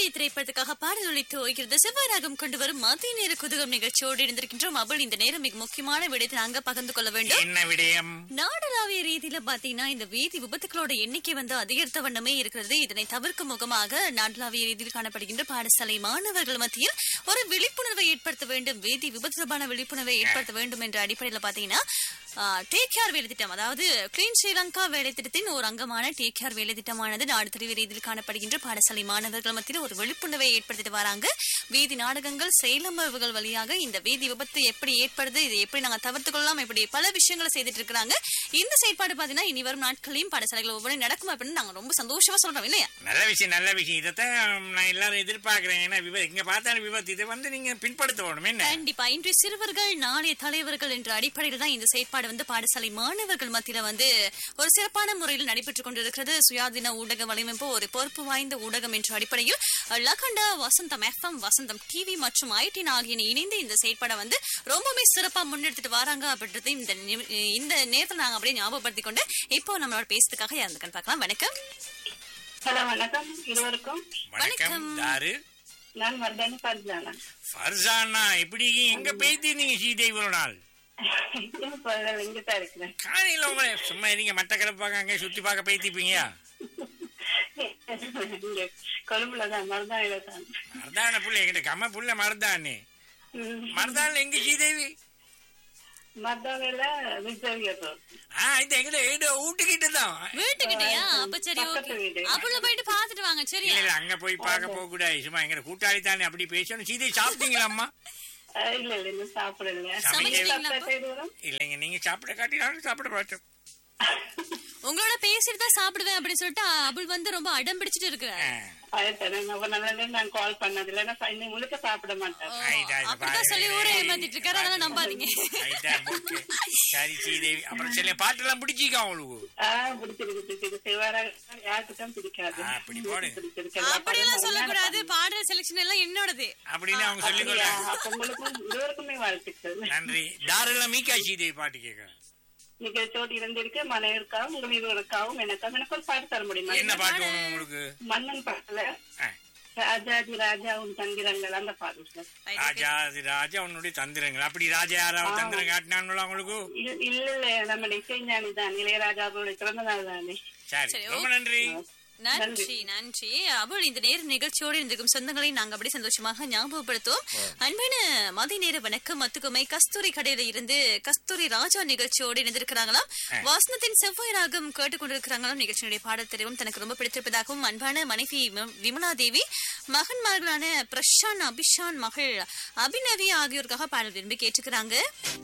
கண்மணி திரைப்படத்துக்காக பாடல் ஒழித்து ஓய்கிறது செவ்வாய்ராகம் கொண்டு வரும் மதிய நேர குதுகம் நிகழ்ச்சியோடு இருந்திருக்கின்றோம் அவள் இந்த நேரம் மிக முக்கியமான விடயத்தை நாங்க பகிர்ந்து கொள்ள வேண்டும் என்ன விடயம் நாடளாவிய ரீதியில பாத்தீங்கன்னா இந்த வீதி விபத்துகளோட எண்ணிக்கை வந்து அதிகரித்த வண்ணமே இருக்கிறது இதனை தவிர்க்கும் முகமாக நாடளாவிய ரீதியில் காணப்படுகின்ற பாடசாலை மாணவர்கள் மத்தியில் ஒரு விழிப்புணர்வை ஏற்படுத்த வேண்டும் வீதி விபத்து தொடர்பான விழிப்புணர்வை ஏற்படுத்த வேண்டும் என்ற அடிப்படையில பாத்தீங்கன்னா டேக் கேர் வேலை திட்டம் அதாவது கிளீன் ஸ்ரீலங்கா வேலை திட்டத்தின் ஒரு அங்கமான டேக் கேர் வேலை திட்டமானது நாடு தெரிவு ரீதியில் காணப்படுகின்ற பாடசாலை மாணவர்கள் மத்தியில் ஒரு விழிப்புணர்வை ஏற்படுத்திட்டு வராங்க வீதி நாடகங்கள் செயலமர்வுகள் வழியாக இந்த வீதி விபத்து எப்படி ஏற்படுது இதை எப்படி நாங்க தவிர்த்து கொள்ளலாம் இப்படி பல விஷயங்களை செய்துட்டு இருக்காங்க இந்த செயற்பாடு பாத்தீங்கன்னா இனி வரும் நாட்களையும் பாடசாலைகள் ஒவ்வொரு நடக்கும் அப்படின்னு நாங்க ரொம்ப சந்தோஷமா சொல்றோம் இல்லையா நல்ல விஷயம் நல்ல விஷயம் இதைத்தான் நான் எல்லாரும் எதிர்பார்க்கிறேன் ஏன்னா விபத்து இங்க பார்த்தாலும் விபத்து இதை வந்து நீங்க பின்படுத்தணும் என்ன கண்டிப்பா இன்று சிறுவர்கள் நாளைய தலைவர்கள் என்ற அடிப்படையில் தான் இந்த செயற்பாடு வந்து பாடசாலை மாணவர்கள் மத்தியில வந்து ஒரு சிறப்பான முறையில் நடைபெற்றுக் கொண்டிருக்கிறது சுயாதீன ஊடக வலையமைப்பு ஒரு பொறுப்பு வாய்ந்த ஊடகம் என்ற அடிப்படையில் லகண்டா வசந்தம் எஃப்எம் வசந்தம் டிவி மற்றும் ஐடின் ஆகியன இணைந்து இந்த செயற்பாடை வந்து ரொம்பவே சிறப்பா முன்னெடுத்துட்டு வராங்க அப்படின்றது இந்த நி- இந்த நேரத்தில் நாங்க அப்படியே ஞாபகப்படுத்திக் கொண்டு இப்போ நம்மளோட பேசுறதுக்காக யாருந்துக்கன்னு பார்க்கலாம் வணக்கம் ஹலோ வணக்கம் இருவருக்கும் வணக்கம் வணக்கம். தாரு நான் வர்தானி பர்ஜானா ஃபர்சானா எப்படி எங்க பேய்த்தீங்க சீதை இவ்வளவு நாள் இங்க தான் இருக்கிறேன் காலையில உங்களை சும்மா இருங்க மட்ட கிடப்பாங்க அங்கே சுத்தி பார்க்க பேய்த்திப்பீங்க இங்க கொழும்புல தான் மருதானில தான் மருதான புள்ள எங்கிட்ட கம்ம புள்ள மருதானே மருதானில் எங்க சீதேவி மருதானில விஜயர் ஆ இது எங்கிட்ட எங்கிட்ட வீட்டுக்கிட்ட தான் வீட்டுக்கிட்டயா அப்ப சரி பக்கத்து ஓகே வீடு. அப்புறம் போயிட்டு பாத்துட்டு வாங்க இல்ல சரியா இல்ல அங்க போய் பார்க்க போக கூடாது சும்மா எங்க கூட்டாளி தானே அப்படி பேசணும் சீதை சாப்பிட்டீங்களா அம்மா இல்ல இல்ல இன்னும் சாப்பிடல சமைச்சிட்டீங்களா அப்ப? சைடு வரும் இல்லைங்க நீங்க சாப்பிட காட்டி நானும் சாப்பிட பார்த்தோம் உங்களோட பேசிட்டு தான் சாப்பிடுவேன் அப்படின்னு சொல்லிட்டு அபுல் வந்து ரொம்ப அடம் பிடிச்சிட்டு இருக்கிறார் ஆயிரத்தி அப்ப நல்ல நான் கால் பண்ணது இல்லைன்னா இன்னும் முழுக்க சாப்பிட மாட்டேன் ஆயிட்டா, இது அப்படிதான் சொல்லி ஊரை ஏமாத்திட்டு இருக்காரு அதெல்லாம் நம்பாதீங்க ஆயிட்டா, okay. சரி சீதேவி அப்புறம் சில பாட்டெல்லாம் பிடிச்சிக்கா உங்களுக்கு ஆஹ் பிடிச்சிருக்கு பிடிச்சிருக்கு சிவாரா யாருக்குதான் பிடிக்காது ஆ, அப்படி போடு. பிடிச்சிருக்கு எல்லா அப்படியெல்லாம் பாடலும் சொல்லக்கூடாது பாடல் செலக்ஷன் எல்லாம் என்னோடது அப்படின்னு அவங்க சொல்லி அப்படியா? கொடுத்தாங்க அப்ப உங்களுக்கும் இருவருக்குமே வாழ்த்துக்கள் நன்றி தாரெல்லாம் மீகா சீதேவி பாட்டு கேட்க நிகழ்ச்சியோடு இருந்திருக்கு மனைவிற்காகவும் உங்கள் இருவருக்காகவும் எனக்காகவும் எனக்கு ஒரு பாட்டு தர முடியுமா என்ன பாட்டு வேணும் உங்களுக்கு மன்னன் பாட்டுல ஆ, ராஜாதி ராஜா உன் தந்திரங்கள் அந்த பாட்டு சார் ராஜா அது ராஜா உன்னுடைய தந்திரங்கள் அப்படி ராஜா யாராவது தந்திரம் காட்டினாங்களா உங்களுக்கு இல்ல இல்ல இல்ல நம்ம இசைஞானி தான் இளையராஜாவுடைய பிறந்த நாள் தானே சரி சரி, ரொம்ப நன்றி நன்றி நன்றி அவள் இந்த நேர நிகழ்ச்சியோடு இருந்திருக்கும் சொந்தங்களை நாங்க அப்படி சந்தோஷமாக ஞாபகப்படுத்துவோம் அன்பான மதிய நேர வணக்கம் மத்துக்குமை கஸ்தூரி கடையில இருந்து கஸ்தூரி ராஜா நிகழ்ச்சியோடு இணைந்திருக்கிறாங்களாம் வாசனத்தின் செவ்வாய் ராகம் கேட்டுக்கொண்டிருக்கிறாங்களாம் நிகழ்ச்சியினுடைய பாடல் தெரிவும் தனக்கு ரொம்ப பிடித்திருப்பதாகவும் அன்பான மனைவி விம- விமலா தேவி மகன்மார்களான பிரஷான் அபிஷான் மகள் அபிநவி ஆகியோருக்காக பாடல் விரும்பி கேட்டுக்கிறாங்க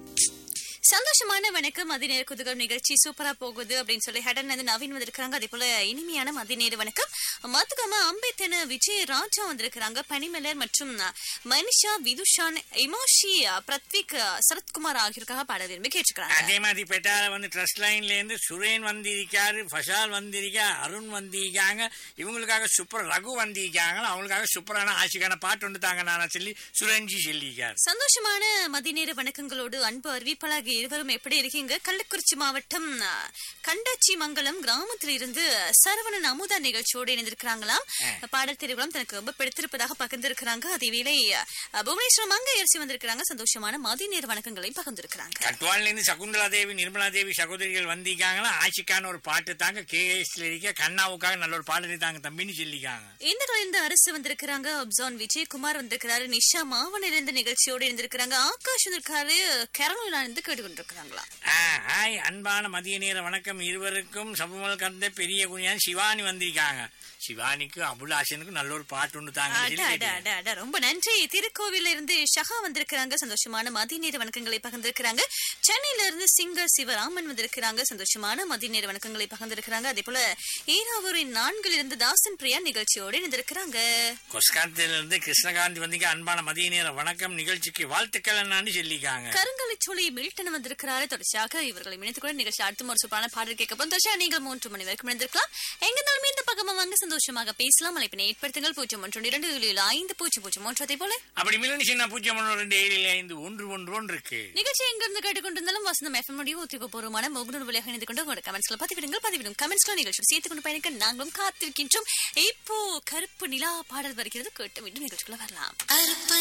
சந்தோஷமான வணக்கம் மதிநேர குதுகம் நிகழ்ச்சி சூப்பரா போகுது அப்படின்னு சொல்லி ஹெடன் வந்து நவீன் வந்திருக்காங்க அதே போல இனிமையான மதிநேர வணக்கம் மத்துக்காம அம்பேத்தன விஜய் ராஜா வந்திருக்கிறாங்க பனிமலர் மற்றும் மனிஷா விதுஷான் இமோஷி பிரத்விக் சரத்குமார் ஆகியோருக்காக பாட விரும்பி கேட்டுக்கிறாங்க அதே மாதிரி பெட்டால வந்து ட்ரஸ்ட் லைன்ல இருந்து சுரேன் வந்திருக்காரு ஃபஷால் வந்திருக்கா அருண் வந்திருக்காங்க இவங்களுக்காக சூப்பர் ரகு வந்திருக்காங்க அவங்களுக்காக சூப்பரான ஆட்சிக்கான பாட்டு ஒன்று தாங்க நான் சொல்லி சுரேன்ஜி சொல்லியிருக்காரு சந்தோஷமான மதிநேர வணக்கங்களோடு அன்பு அறிவிப்பாளர் இருவரும் எப்படி இருக்கீங்க கள்ளக்குறிச்சி மாவட்டம் அஹ், கண்டாச்சி மங்கலம் கிராமத்தில் இருந்து சரவணன் அமுதா நிகழ்ச்சியோடு இணைந்திருக்கிறாங்களாம் பாடல் திருவிழம் தனக்கு ரொம்ப பிடித்திருப்பதாக பகிர்ந்திருக்கிறாங்க அதேவேளை அஹ், புவனேஸ்வரம் மங்கையரசி வந்திருக்கிறாங்க சந்தோஷமான மதிநேர வணக்கங்களையும் பகிர்ந்திருக்கிறாங்க கட்வான்ல இருந்து சகுந்தலா தேவி நிர்மலா தேவி சகோதரிகள் வந்திருக்காங்களா ஆட்சிக்கான ஒரு பாட்டு தாங்க கேஎஸ்ல இருக்க கண்ணாவுக்காக நல்ல ஒரு பாட்டு தாங்க தம்பின்னு சொல்லிக்காங்க இந்த இருந்து அரசு வந்திருக்கிறாங்க அப்சான் விஜயகுமார் வந்திருக்கிறாரு நிஷா மாவன் இருந்து நிகழ்ச்சியோடு இருந்திருக்கிறாங்க ஆகாஷ் வந்திருக்காரு கேரளா இருந்து கேட்டுக்கொண்டிருக்கிறாங்களா ஆ, ஹாய் அன்பான மதிய நேர வணக்கம் இருவருக்கும் சபமல் கந்த பெரிய குனியான் சிவானி வந்திருக்காங்க சிவானிக்கு அபுலாசனுக்கும் நல்ல ஒரு பாட்டு ஒன்று தாங்க அட, சொல்லி அட, கேட்டேன். அட, அட, ரொம்ப நன்றி திருக்கோவில இருந்து ஷஹா வந்திருக்கிறாங்க சந்தோஷமான மதிநேர வணக்கங்களை பகிர்ந்திருக்கிறாங்க சென்னையில இருந்து சிங்கர் சிவராமன் வந்திருக்கிறாங்க சந்தோஷமான மதிநேர வணக்கங்களை பகிர்ந்திருக்கிறாங்க அதே போல ஈராவூரின் நான்கில் இருந்து தாசன் பிரியா நிகழ்ச்சியோடு இணைந்திருக்கிறாங்க கொஸ்காந்தில இருந்து கிருஷ்ணகாந்தி வந்தீங்க அன்பான மதிய நேர வணக்கம் நிகழ்ச்சிக்கு வாழ்த்துக்கள் என்னான்னு சொல்லிக்காங்க கருங்கலிச்சோலை மில்டன் அன்பன் வந்திருக்கிறாரு தொடர்ச்சியாக இவர்களை இணைத்துக் கூட நிகழ்ச்சி அடுத்த ஒரு சூப்பரான பாடல் கேட்க போதும் தொடர்ச்சியாக நீங்கள் மூன்று மணி வரைக்கும் இணைந்திருக்கலாம் எங்க இருந்தாலுமே இந்த பக்கமா வாங்க சந்தோஷமாக பேசலாம் அழைப்பினை ஏற்படுத்துங்கள் பூஜ்ஜியம் ஒன்று இரண்டு ஏழு ஏழு ஐந்து பூஜ்ஜியம் பூஜ்ஜியம் ஒன்று அதே போல அப்படி மில்லனி சின்ன பூஜ்ஜியம் ஒன்று ரெண்டு ஏழு ஐந்து ஒன்று ஒன்று ஒன்று இருக்கு நிகழ்ச்சி எங்கிருந்து கேட்டுக்கொண்டிருந்தாலும் வசந்தம் எஃப்எம் உடைய உத்தியோகபூர்வமான முகநூல் வழியாக இணைந்து கொண்டு உங்களோட கமெண்ட்ஸ்களை பதிவிடுங்கள் பதிவிடும் கமெண்ட்ஸ்களை நிகழ்ச்சி சேர்த்து கொண்டு பயணிக்க நாங்களும் காத்திருக்கின்றோம் இப்போ கருப்பு நிலா பாடல் வருகிறது கேட்டு மீண்டும் நிகழ்ச்சிக்குள்ள வரலாம்